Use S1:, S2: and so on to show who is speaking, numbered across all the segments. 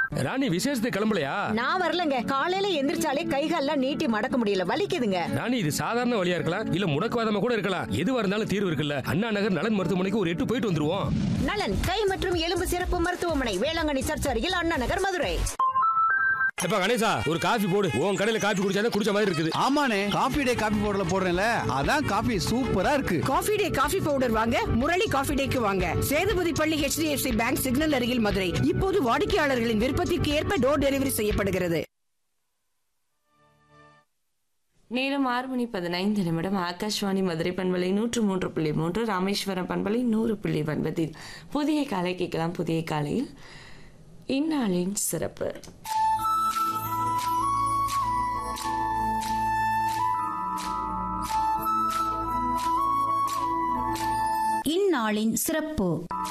S1: ராணி விசேஷத்துக்கு கிளம்பலையா
S2: நான் வரலங்க காலையில எந்திரிச்சாலே கைகால்லாம் நீட்டி மடக்க முடியல வலிக்குதுங்க
S1: ராணி இது சாதாரண வழியா இருக்கலாம் இல்ல முடக்குவாதமா கூட இருக்கலாம் எதுவா இருந்தாலும் தீர்வு இருக்குல்ல அண்ணா நகர் நலன் மருத்துவமனைக்கு ஒரு எட்டு போயிட்டு வந்துருவோம்
S2: நலன் கை மற்றும் எலும்பு சிறப்பு மருத்துவமனை வேளாங்கண்ணி சர்ச் அருகில் அண்ணா நகர் மதுரை
S1: எப்ப கணேசா ஒரு காஃபி போடு உன் கடையில காஃபி குடிச்சாதான் குடிச்ச மாதிரி இருக்குது
S3: ஆமாண்ணே காபி டே காபி பவுடர்ல போடுறேன்ல அதான் காபி சூப்பரா இருக்கு
S4: காஃபி டே காஃபி பவுடர் வாங்க முரளி காஃபி டேக்கு வாங்க சேதுபதி பள்ளி HDFC பேங்க் சிக்னல் அருகில் மதுரை இப்போது வாடிக்கையாளர்களின் விருப்பத்திற்கு ஏற்ப டோர் டெலிவரி செய்யப்படுகிறது
S5: நேரம் ஆறு மணி பதினைந்து நிமிடம் ஆகாஷ்வாணி மதுரை பண்பலை நூற்று மூன்று புள்ளி மூன்று ராமேஸ்வரம் பண்பலை நூறு புள்ளி ஒன்பதில் புதிய காலை கேட்கலாம் புதிய காலையில் இந்நாளின் சிறப்பு
S6: இந்நாளின் சிறப்பு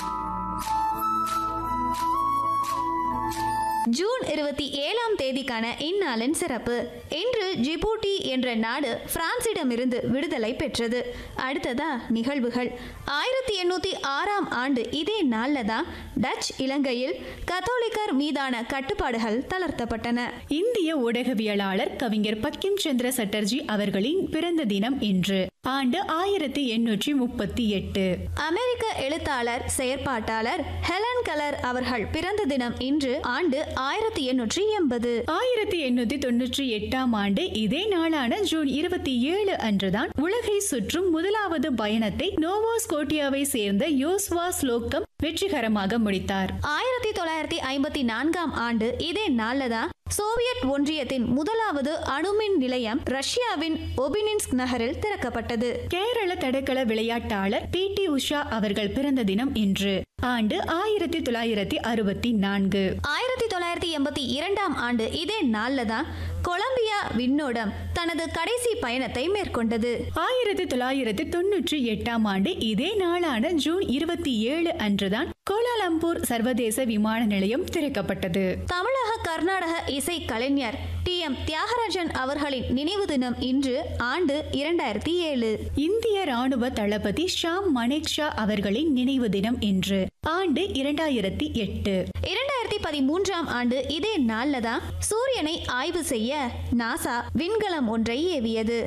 S7: ஜூன் இருபத்தி ஏழாம் தேதிக்கான இந்நாளின் சிறப்பு இன்று ஜிபூட்டி என்ற நாடு பிரான்சிடமிருந்து விடுதலை பெற்றது அடுத்ததா நிகழ்வுகள் ஆயிரத்தி எண்ணூத்தி ஆறாம் ஆண்டு இதே நாள்ல தான் டச் இலங்கையில் கத்தோலிக்கர் மீதான கட்டுப்பாடுகள் தளர்த்தப்பட்டன
S6: இந்திய ஊடகவியலாளர் கவிஞர் பக்கிம் சந்திர சட்டர்ஜி அவர்களின் பிறந்த தினம் இன்று ஆண்டு ஆயிரத்தி எண்ணூற்றி முப்பத்தி எட்டு
S7: அமெரிக்க எழுத்தாளர் செயற்பாட்டாளர் ஹெலன் கலர் அவர்கள் பிறந்த தினம் இன்று ஆண்டு ஆயிரத்தி எண்ணூற்றி எண்பது
S6: ஆயிரத்தி எண்ணூத்தி தொன்னூற்றி எட்டாம் ஆண்டு இதே நாளான ஜூன் இருபத்தி ஏழு அன்றுதான் உலகை சுற்றும் முதலாவது பயணத்தை நோவோஸ்கோட்டியாவை சேர்ந்த யோஸ்வா ஸ்லோக்கம் வெற்றிகரமாக முடித்தார்
S7: ஆயிரத்தி தொள்ளாயிரத்தி ஐம்பத்தி நான்காம் ஆண்டு இதே நாள்ல தான் சோவியத் ஒன்றியத்தின் முதலாவது அணுமின் நிலையம் ரஷ்யாவின் ஒபினின்ஸ்க் நகரில் திறக்கப்பட்டது
S6: கேரள தடகள விளையாட்டாளர் பி டி உஷா அவர்கள் பிறந்த தினம் இன்று ஆண்டு ஆயிரத்தி தொள்ளாயிரத்தி அறுபத்தி நான்கு
S7: ஆயிரத்தி தொள்ளாயிரத்தி எண்பத்தி இரண்டாம் ஆண்டு இதே நாள்ல தான் கொலம்பியா விண்ணோடம் தனது கடைசி பயணத்தை மேற்கொண்டது
S6: ஆயிரத்தி தொள்ளாயிரத்தி தொன்னூற்றி எட்டாம் ஆண்டு இதே நாளான ஜூன் இருபத்தி ஏழு அன்றுதான் கோலாலம்பூர் சர்வதேச விமான நிலையம் திறக்கப்பட்டது
S7: தமிழக கர்நாடக இசை கலைஞர் டி எம் தியாகராஜன் அவர்களின் நினைவு தினம் இன்று ஆண்டு இரண்டாயிரத்தி ஏழு
S6: இந்திய ராணுவ தளபதி ஷாம் மனேக்ஷா அவர்களின் நினைவு தினம் இன்று ஆண்டு இரண்டாயிரத்தி எட்டு
S7: இரண்டாயிரத்தி பதிமூன்றாம் ஆண்டு இதே நாள்ல தான் சூரியனை ஆய்வு செய்ய நாசா விண்கலம் ஒன்றை ஏவியது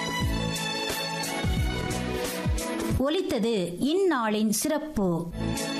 S8: ஒலித்தது இந்நாளின் சிறப்பு